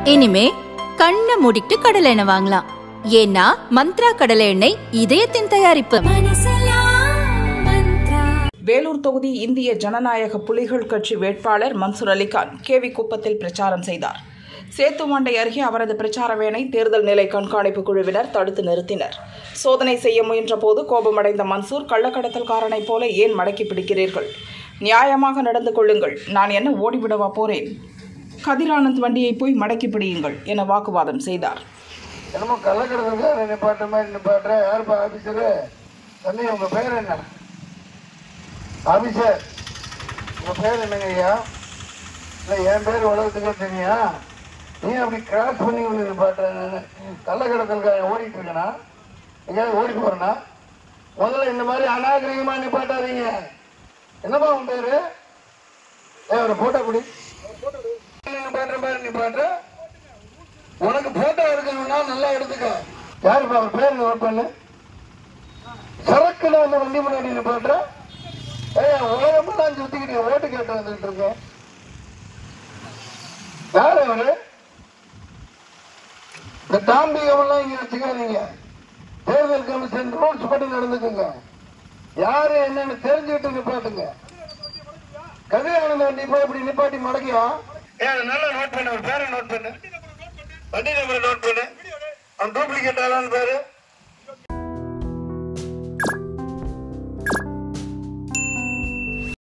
இனிமே கண்ணை மூடிட்டு கடலை எண்ணெய் வாங்கலாம் ஏன்னா மந்த்ரா கடலை எண்ணெய் இதயத்தின் தயாரிப்பு வேலூர் தொகுதி இந்திய ஜனநாயக புலிகள் கட்சி வேட்பாளர் மன்சூர் அலிகான் கேவி குப்பத்தில் பிரச்சாரம் செய்தார் சேத்துவாண்டை அருகே அவரது பிரச்சார வேனை தேர்தல் நிலை கண்காணிப்பு குழுவினர் தடுத்து நிறுத்தினர் சோதனை செய்ய முயன்றபோது கோபமடைந்த மன்சூர் கள்ளக்கடத்தல்காரனைப் போல ஏன் மடக்கி பிடிக்கிறீர்கள் நியாயமாக நடந்து கொள்ளுங்கள் நான் என்ன ஓடிவிடவா போறேன் கதிரானந்த் வண்டியை போய் மடக்கி பிடியுங்கள் என வாக்குவாதம் செய்தார் என்னமோ கள்ளக்கடத்துக்கு நிப்பாட்ட மாதிரி நிப்பாட்டுற யாருப்பா ஆபீசரு தம்பி உங்க பேர் என்ன ஆபீசர் உங்க பேர் என்னங்க ஐயா இல்லை என் பேர் உலகத்துக்கே தெரியா நீ அப்படி கிராஸ் பண்ணி வந்து நிப்பாட்டுற நான் கள்ளக்கடத்தலுக்காக ஓடிட்டு இருக்கேனா எங்கேயாவது ஓடி போறேனா முதல்ல இந்த மாதிரி அநாகரிகமா நிப்பாட்டாதீங்க என்னப்பா உன் பேரு ஏன் ஒரு போட்டோ குடி நிப்பாட்டுற மாதிரி நிப்பாட்டுற உனக்கு போட்டோ எடுக்கணும்னா நல்லா எடுத்துக்க யாருப்பா அவர் பேர் நோட் பண்ணு சரக்குல வந்து வண்டி முன்னாடி நிப்பாட்டுற ஏய் உலகமெல்லாம் சுத்திக்கிட்டு ஓட்டு கேட்டு வந்துட்டு இருக்கேன் யாரு அவரு இந்த தாம்பிகமெல்லாம் இங்க வச்சுக்காதீங்க தேர்தல் கமிஷன் ரூல்ஸ் படி நடந்துக்குங்க யாரு என்னன்னு தெரிஞ்சுக்கிட்டு நிப்பாட்டுங்க கதிரானந்த வண்டி போய் இப்படி நிப்பாட்டி மடக்கியா ஏ நல்லா நோட் பண்ணு ஒரு பேரை நோட் பண்ணு வண்டி நம்பரை நோட் பண்ணு அவன் டூப்ளிகேட் ஆளான்னு பாரு